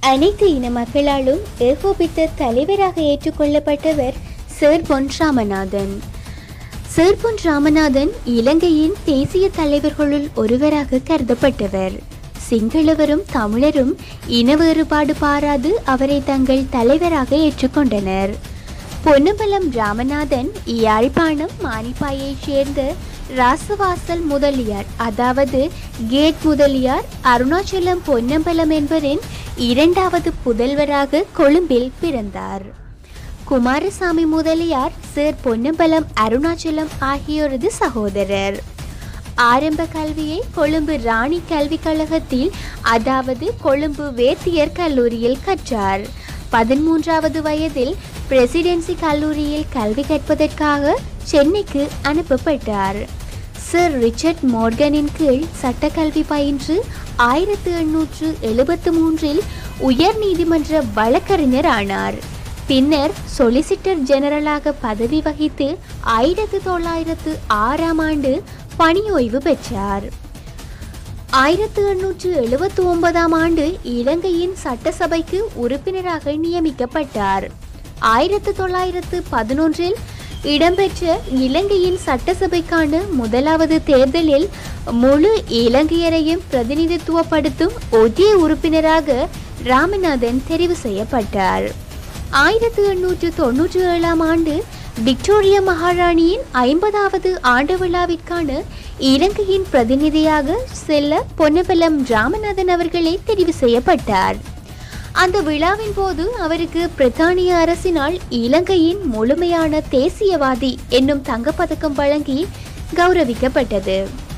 அனைத்து இன மக்களாலும் ஏகோபித்த தலைவராக ஏற்றுக்கொள்ளப்பட்டவர் சர் பொன் ராமநாதன் சர் பொன் ராமநாதன் இலங்கையின் தேசிய தலைவர்களுள் ஒருவராக கருதப்பட்டவர் சிங்களவரும் தமிழரும் இன வேறுபாடு பாராது அவரை தங்கள் தலைவராக ஏற்றுக்கொண்டனர் பொன்னம்பலம் ராமநாதன் யாழ்ப்பாணம் மானிப்பாயைச் சேர்ந்த ராசவாசல் முதலியார் அதாவது கேட் முதலியார் அருணாச்சலம் பொன்னம்பலம் என்பவரின் இரண்டாவது புதல்வராக கொழும்பில் பிறந்தார் குமாரசாமி முதலியார் சேர் பொன்னம்பலம் அருணாச்சலம் ஆகியோரது சகோதரர் ஆரம்ப கல்வியை கொழும்பு ராணி கல்விக் கழகத்தில் அதாவது கொழும்பு வேத்தியர் கல்லூரியில் கற்றார் பதிமூன்றாவது வயதில் பிரசிடென்சி கல்லூரியில் கல்வி கற்பதற்காக சென்னைக்கு அனுப்பப்பட்டார் சர் ரிச்சர்ட் மோர்கனின் கீழ் சட்டக்கல்வி பயின்று ஆயிரத்து எண்ணூற்று எழுபத்து மூன்றில் உயர் நீதிமன்ற வழக்கறிஞர் ஆனார் பின்னர் சொலிசிட்டர் ஜெனரலாக பதவி வகித்து ஆயிரத்து தொள்ளாயிரத்து ஆறாம் ஆண்டு பணி ஓய்வு பெற்றார் ஆயிரத்து எண்ணூற்று எழுபத்தி ஒன்பதாம் ஆண்டு இலங்கையின் சட்டசபைக்கு உறுப்பினராக நியமிக்கப்பட்டார் ஆயிரத்து தொள்ளாயிரத்து பதினொன்றில் இடம்பெற்ற இலங்கையின் சட்டசபைக்கான முதலாவது தேர்தலில் முழு இலங்கையரையும் பிரதிநிதித்துவப்படுத்தும் ஒரே உறுப்பினராக ராமநாதன் தெரிவு செய்யப்பட்டார் ஆயிரத்து எண்ணூற்று தொன்னூற்றி ஏழாம் ஆண்டு விக்டோரிய மகாராணியின் ஐம்பதாவது ஆண்டு விழாவிற்கான இலங்கையின் பிரதிநிதியாக செல்ல பொன்னபலம் ராமநாதன் அவர்களே தெரிவு செய்யப்பட்டார் அந்த விழாவின் போது அவருக்கு பிரித்தானிய அரசினால் இலங்கையின் முழுமையான தேசியவாதி என்னும் தங்கப்பதக்கம் வழங்கி கௌரவிக்கப்பட்டது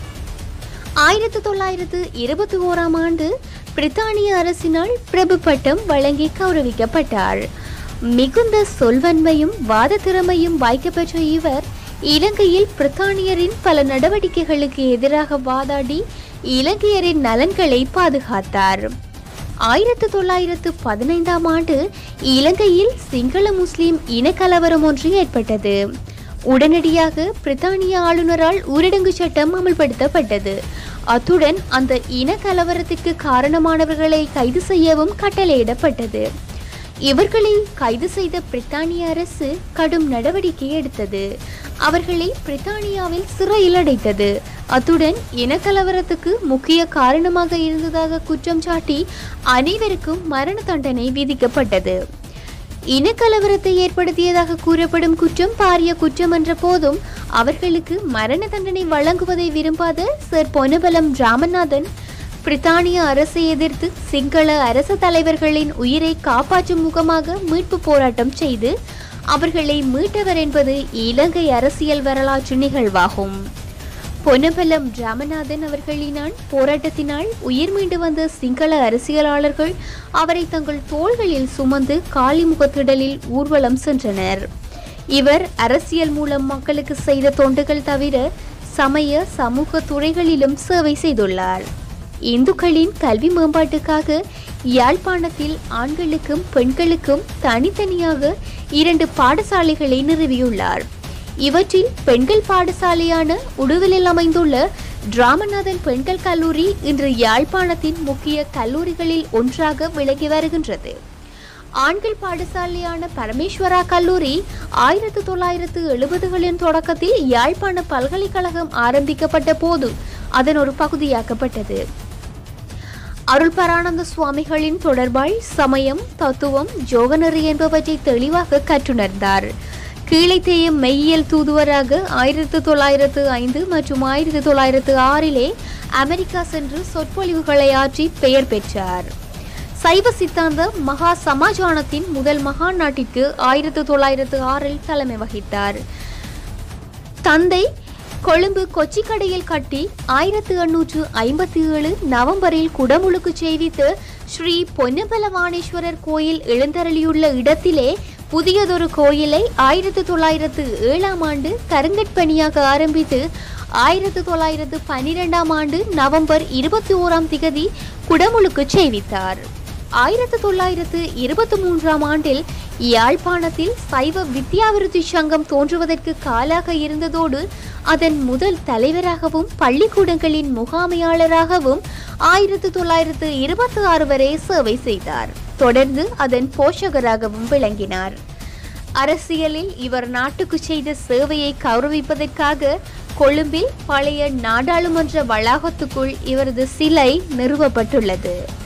ஆயிரத்து தொள்ளாயிரத்து இருபத்தி ஓராம் ஆண்டு பிரித்தானிய அரசினால் பிரபு பட்டம் வழங்கி கௌரவிக்கப்பட்டார் மிகுந்த சொல்வன்மையும் வாத திறமையும் வாய்க்கப்பெற்ற இவர் இலங்கையில் பிரித்தானியரின் பல நடவடிக்கைகளுக்கு எதிராக வாதாடி இலங்கையரின் நலன்களை பாதுகாத்தார் ஆயிரத்து தொள்ளாயிரத்து பதினைந்தாம் ஆண்டு இலங்கையில் சிங்கள முஸ்லிம் இனக்கலவரம் ஒன்று ஏற்பட்டது உடனடியாக பிரித்தானிய ஆளுநரால் ஊரடங்கு சட்டம் அமல்படுத்தப்பட்டது அத்துடன் அந்த இன கலவரத்திற்கு காரணமானவர்களை கைது செய்யவும் கட்டளையிடப்பட்டது இவர்களை கைது செய்த பிரித்தானிய அரசு கடும் நடவடிக்கை எடுத்தது அவர்களை பிரித்தானியாவில் சிறையில் அடைத்தது அத்துடன் இனக்கலவரத்துக்கு முக்கிய காரணமாக இருந்ததாக குற்றம் சாட்டி அனைவருக்கும் மரண தண்டனை விதிக்கப்பட்டது இனக்கலவரத்தை ஏற்படுத்தியதாக கூறப்படும் குற்றம் பாரிய குற்றம் என்ற போதும் அவர்களுக்கு மரண தண்டனை வழங்குவதை விரும்பாத சர் பொன்னபலம் ராமநாதன் பிரித்தானிய அரசை எதிர்த்து சிங்கள அரச தலைவர்களின் உயிரை காப்பாற்றும் முகமாக மீட்பு போராட்டம் செய்து அவர்களை மீட்டவர் என்பது இலங்கை அரசியல் வரலாற்று நிகழ்வாகும் பொன்னபலம் ராமநாதன் அவர்களினால் போராட்டத்தினால் உயிர் மீண்டு வந்த சிங்கள அரசியலாளர்கள் அவரை தங்கள் தோள்களில் சுமந்து காளிமுகத்திடலில் ஊர்வலம் சென்றனர் இவர் அரசியல் மூலம் மக்களுக்கு செய்த தொண்டுகள் தவிர சமய சமூக துறைகளிலும் சேவை செய்துள்ளார் இந்துக்களின் கல்வி மேம்பாட்டுக்காக யாழ்ப்பாணத்தில் ஆண்களுக்கும் பெண்களுக்கும் தனித்தனியாக இரண்டு பாடசாலைகளை நிறுவியுள்ளார் இவற்றில் பெண்கள் பாடசாலையான உடுவிலில் அமைந்துள்ள டிராமநாதன் பெண்கள் கல்லூரி இன்று யாழ்ப்பாணத்தின் முக்கிய கல்லூரிகளில் ஒன்றாக விளங்கி வருகின்றது ஆண்கள் பாடசாலையான பரமேஸ்வரா கல்லூரி ஆயிரத்து தொள்ளாயிரத்து எழுபதுகளின் தொடக்கத்தில் யாழ்ப்பாண பல்கலைக்கழகம் ஆரம்பிக்கப்பட்ட போது அதன் ஒரு பகுதியாக்கப்பட்டது அருள் பரானந்த சுவாமிகளின் தொடர்பாய் சமயம் தத்துவம் ஜோகநெறி என்பவற்றை தெளிவாக கற்றுணர்ந்தார் கீழைத்தேயும் மெய்யியல் தூதுவராக ஆயிரத்து தொள்ளாயிரத்து ஐந்து மற்றும் ஆயிரத்து தொள்ளாயிரத்து ஆறிலே அமெரிக்கா சென்று சொற்பொழிவுகளை ஆற்றி பெயர் பெற்றார் சைவ சித்தாந்த மகா சமாஜானத்தின் முதல் மகா நாட்டிற்கு ஆயிரத்து தொள்ளாயிரத்து ஆறில் தலைமை வகித்தார் தந்தை கொழும்பு கொச்சிக்கடையில் கட்டி ஆயிரத்து எண்ணூற்று ஐம்பத்தி ஏழு நவம்பரில் குடமுழுக்கு செய்வித்து ஸ்ரீ பொன்னபலவாணேஸ்வரர் கோயில் எழுந்தருளியுள்ள இடத்திலே புதியதொரு கோயிலை ஆயிரத்து தொள்ளாயிரத்து ஏழாம் ஆண்டு கருங்கற்பணியாக ஆரம்பித்து ஆயிரத்து தொள்ளாயிரத்து பன்னிரெண்டாம் ஆண்டு நவம்பர் இருபத்தி ஓராம் திகதி குடமுழுக்கு செய்வித்தார் ஆயிரத்து தொள்ளாயிரத்து இருபத்தி மூன்றாம் ஆண்டில் யாழ்ப்பாணத்தில் சைவ வித்யாவிருத்தி சங்கம் தோன்றுவதற்கு காலாக இருந்ததோடு அதன் முதல் தலைவராகவும் பள்ளிக்கூடங்களின் முகாமையாளராகவும் ஆயிரத்து தொள்ளாயிரத்து இருபத்தி ஆறு வரை சேவை செய்தார் தொடர்ந்து அதன் போஷகராகவும் விளங்கினார் அரசியலில் இவர் நாட்டுக்கு செய்த சேவையை கௌரவிப்பதற்காக கொழும்பில் பழைய நாடாளுமன்ற வளாகத்துக்குள் இவரது சிலை நிறுவப்பட்டுள்ளது